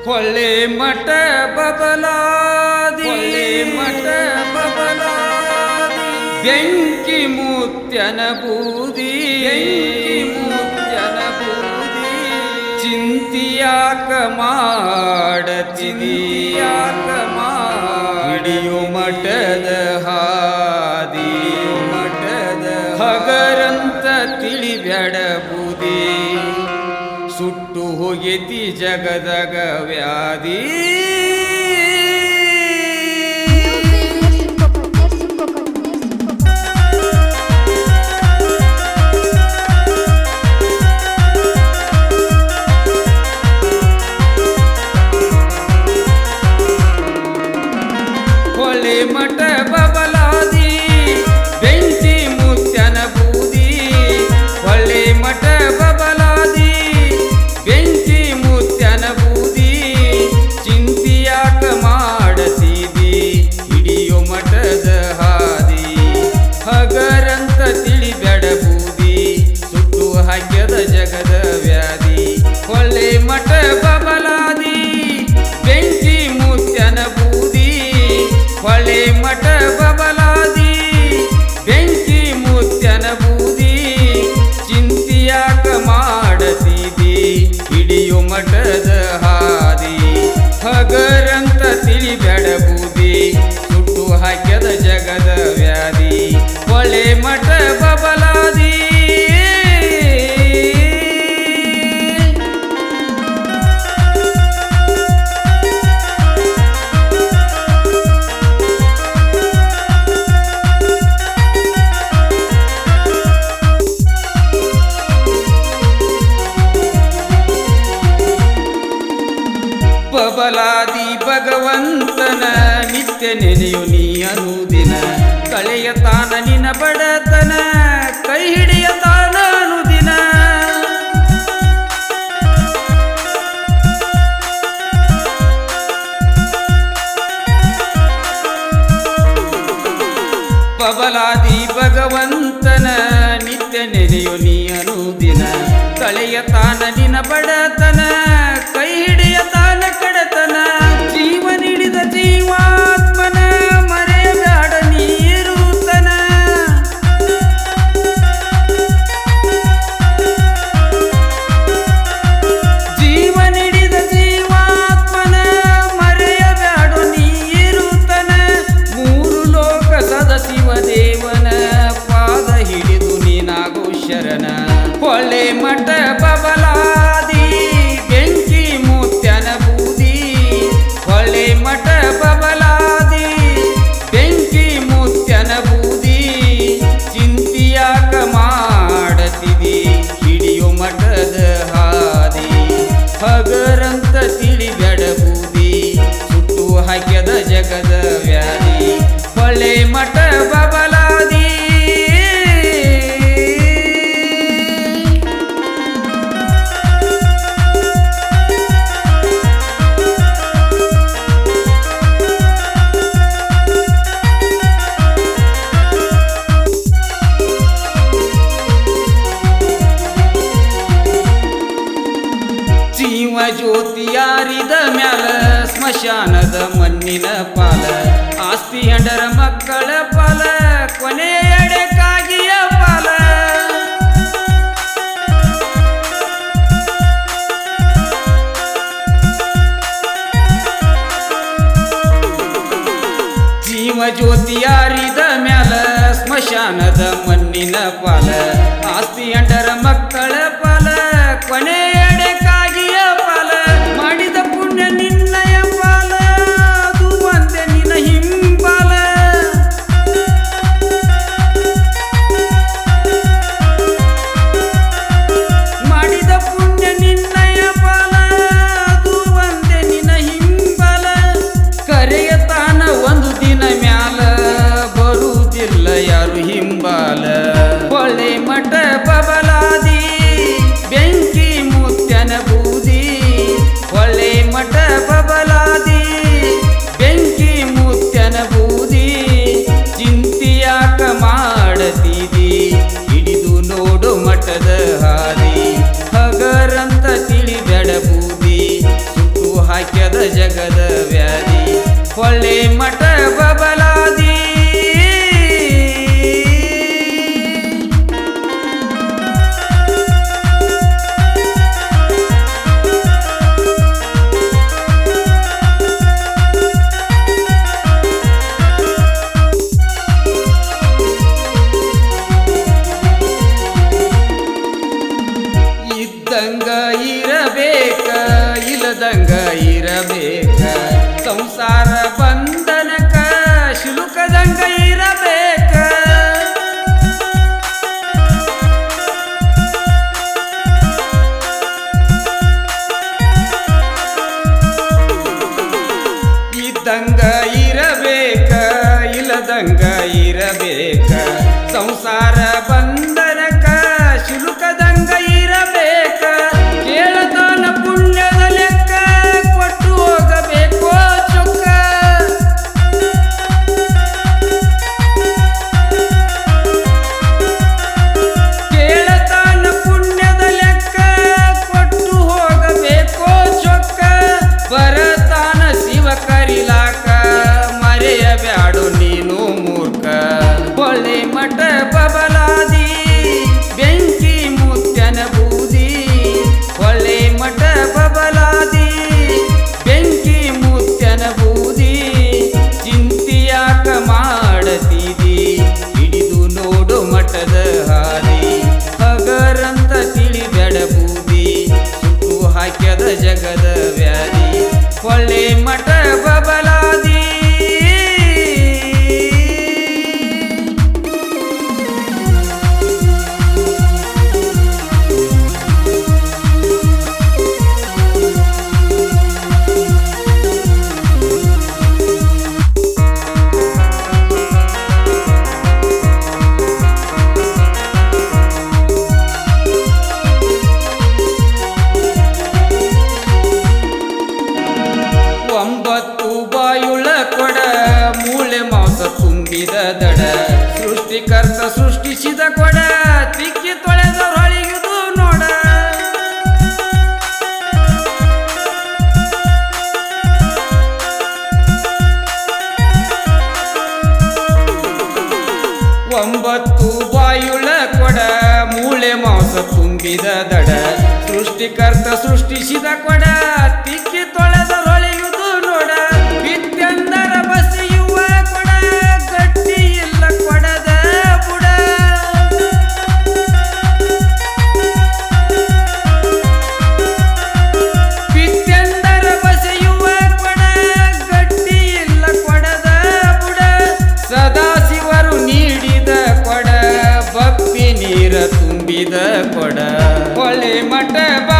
ಹೊಳೆ ಮಠ ಬಬಲಾದಿ ಮಠ ಬಬಲಾದಿ ಬೆಂಕಿ ಮುತ್ಯನ ಬೂದಿ ಬೆಂಕಿ ಮುತ್ಯನ ಬೂದಿ ಚಿಂತಿಯಾಕ ಮಾಡತಿದಿಯಾಕ ಮಾಡಿಯು ಮಠದ ಹಾದಿ ಮಠದ ಹಗರಂತ ತಿಳಿಬ್ಯಾಡ ಬೂದಿ ಸುಟ್ಟು ಹೋಗೈತಿ ಜಗದಗ ವ್ಯಾಧಿ ಹೊಳೆ ಮಠ ಬಬಲಾದಿ ಬೆಂಕಿ ಮುತ್ಯನ ಬೂದಿ ಹೊಳೆ ಮಠ ಬಬಲಾದಿ ಬೆಂಕಿ ಮುತ್ಯನ ಬೂದಿ ಚಿಂತಿಯಾಕ ಮಾಡತಿದಿ ಹಿಡಿಯೋ ಮಠದ ಹಾದಿ ಹಗರಂತ ತಿಳಿಬೇಡ ಬೂದಿ ಸುಟ್ಟು ಹಾಕ್ಯದ ಜಗದ ವ್ಯಾಧಿ ಹೊಳೆ ಮಠ ಬಬಲಾದಿ ಬೆಂಕಿ ಮುತ್ಯನ ಬೂದಿ ಹೊಳೆ ಮಠ ಬಬಲಾದಿ ಬೆಂಕಿ ಮುತ್ಯನ ಬೂದಿ ಚಿಂತಿಯಾಕ ಮಾಡತಿದಿ ಹಿಡಿಯೋ ಮಠದ ಹಾದಿ ಹಗರಂತ ತಿಳಿಬೇಡ ಬೂದಿ ಸುಟ್ಟು ಹಾಕ್ಯದ ಜಗದ ವ್ಯಾಧಿ ಹೊಳೆ ಮಠ ಬಬಲಾದಿ ಬಬಲಾದಿ ಭಗವಂತನ ನಿತ್ಯ ನೆನೆಯು ನೀ ಅನುದಿನ ಕಳೆಯ ತಾನ ನಿನ ಬಡತನ ಕೈ ಹಿಡಿಯ ತಾನ ಅನುದಿನ ಬಬಲಾದಿ ಭಗವಂತನ ನಿತ್ಯ ನೆನೆಯು ನೀ ಅನುದಿನ ಕಳೆಯ ತಾನ ನಿನ ಬಡತನ ಕೈ ಹಿಡಿಯ ತಾನ ಕಡತನ ಜೀವ ನೀಡಿದ ಜೀವಾತ್ಮನ ಮರೆಯಬೇಡ ನೀರುತನ ಜೀವ ನೀಡಿದ ಜೀವಾತ್ಮನ ಮರೆಯಬೇಡ ನೀರುತನ ಮೂರು ಲೋಕ ಸದ ಶಿವ ದೇವನ ಪಾದ ಹಿಡಿದು ನೀನಾಗು ಶರಣ ಹೊಳೆ ಮಠ ಬಬಲಾದಿ ಬೆಂಕಿ ಮುತ್ಯನ ಬೂದಿ ಹೊಳೆ ಮಠ ಬಬಲಾದಿ ಬೆಂಕಿ ಮುತ್ಯನ ಬೂದಿ ಚಿಂತಿಯಾಕ ಮಾಡತಿದಿ ಹಿಡಿಯೋ ಮಠದ ಹಾದಿ ಹಗರಂತ ತಿಳಿಬೇಡ ಬೂದಿ ಸುಟ್ಟು ಹಾಕ್ಯದ ಜಗದ ವ್ಯಾಧಿ ಹೊಳೆ ಮಠ ಬಬಲಾದಿ ಜೀವ ಜ್ಯೋತಿಯಾರಿದ ಮ್ಯಾಲ ಸ್ಮಶಾನದ ಮಣ್ಣಿನ ಪಾಲ ಆಸ್ತಿ ಹೆಂಡರ ಮಕ್ಕಳ ಪಾಲ ಕೊನೆಯ ಎಡೆಕಾಗಿಯ ಪಾಲ ಜೀವ ಜ್ಯೋತಿಯಾರಿದ ಮ್ಯಾಲ ಸ್ಮಶಾನದ ಮಣ್ಣಿನ ಪಾಲ ಆಸ್ತಿ ಹೆಂಡರ ಮಕ್ಕಳ ಪಾಲ ಕೊನೆ ಎಡೆಕಾಗಿಯ ಪಾಲ ಮಾಡಿದ ಪುಣ್ಯ ನಿನ್ನಯ ಪಾಲ ಅದು ಒಂದೇ ನಿನ್ನ ಹಿಂಬಾಲ ಮಾಡಿದ ಪುಣ್ಯ ನಿನ್ನಯ ಪಾಲ ಅದು ಒಂದೇ ನಿನ್ನ ಹಿಂಬಲ ಕರೆಯ ತಾನ ಒಂದು ದಿನ ಮ್ಯಾಲ ಬರುವುದಿಲ್ಲ ಯಾರು ಹಿಂಬಾಲ ಹೊಳೆ ಮಠ ಬಬಲಾದಿ ಬೆಂಕಿ ಮು ಇದ್ದಂಗ ಇರಬೇಕ ಇಲ್ಲದಂಗ ಇರಬೇಕ ಸಂಸಾರ ಬಂಧನಕ ಶಿಲುಕದಂಗ ಇರಬೇಕ ಇದ್ದಂಗ ಇರಬೇಕ ಇಲ್ಲದಂಗ ಇರಬೇಕ ಸಂಸಾರ ಬಂಧನಕ ಶುಲ್ಕದಂಗ ಇರಬೇಕ ಕೇಳತಾನ ಪುಣ್ಯದ ಲೆಕ್ಕ ಕೊಟ್ಟು ಹೋಗಬೇಕೋ ಚೊಕ್ಕ ಕೇಳತಾನ ಪುಣ್ಯದ ಲೆಕ್ಕ ಕೊಟ್ಟು ಹೋಗಬೇಕೋ ಚೊಕ್ಕ ಬರತಾನ ಶಿವ ಕರಿಲಾಕ ಮರೆಯಬ್ಯಾಡು ನೀನು ಮೂರ್ಖ ಒಳ್ಳೆ ಮಠ ಬಬಲಾದಿ ಬೆಂಕಿ ಮುತ್ಯನ ಬೂದಿ ಒಳ್ಳೆ ಮಠ ಬಬಲಾದಿ ಬೆಂಕಿ ಮುತ್ಯನ ಬೂದಿ ಚಿಂತಿಯಾಕ ಮಾಡತೀದಿ ಹಿಡಿದು ನೋಡು ಮಠದ ಹಾದಿ ಹಗರಂತ ತಿಳಿಬೇಡ ಬೂದಿ ಸುಟ್ಟು ಹಾಕ್ಯದ ಜಗದ ವ್ಯಾಧಿ ಒಳ್ಳೆ ಮಠ ಬಬಲಾದಿ ಒಂಬತ್ತು ಬಾಯುಳ ಕೊಡ ಮೂಳೆ ಮಾಂಸ ತುಂಬಿದ ದಡ ಸೃಷ್ಟಿಕರ್ತ ಸೃಷ್ಟಿಸಿದ ಕೊಡ ತಿಕ್ಕಿ ತೊಳೆದ ಹೊಳಿಯುದು ನೋಡ ಒಂಬತ್ತು ಬಾಯುಳ ಕೊಡ ಮೂಳೆ ಮಾಂಸ ತುಂಬಿದ ದಡ ಸೃಷ್ಟಿಕರ್ತ ಸೃಷ್ಟಿಸಿದ ಕೊಡ ತಿಕ್ಕಿ ತೊಳೆದ ಹೊಳೆಯುವುದು ನೋಡ ವಿದ್ಯಂದರ ಬಸಿಯುವ ಕೊಡ ಗಟ್ಟಿ ಇಲ್ಲ ಕೊಡದ ಬುಡ ವಿದ್ಯಂದರ ಬಸೆಯುವ ಕೊಡ ಗಟ್ಟಿ ಇಲ್ಲ ಕೊಡದ ಬುಡ ಸದಾಶಿವರು ನೀಡಿದ ಕೊಡ ಭಕ್ತಿ ನೀರ ತುಂಬಿದ ಕೊಡ ಹೊಳೆ ಮಠ ಬಾ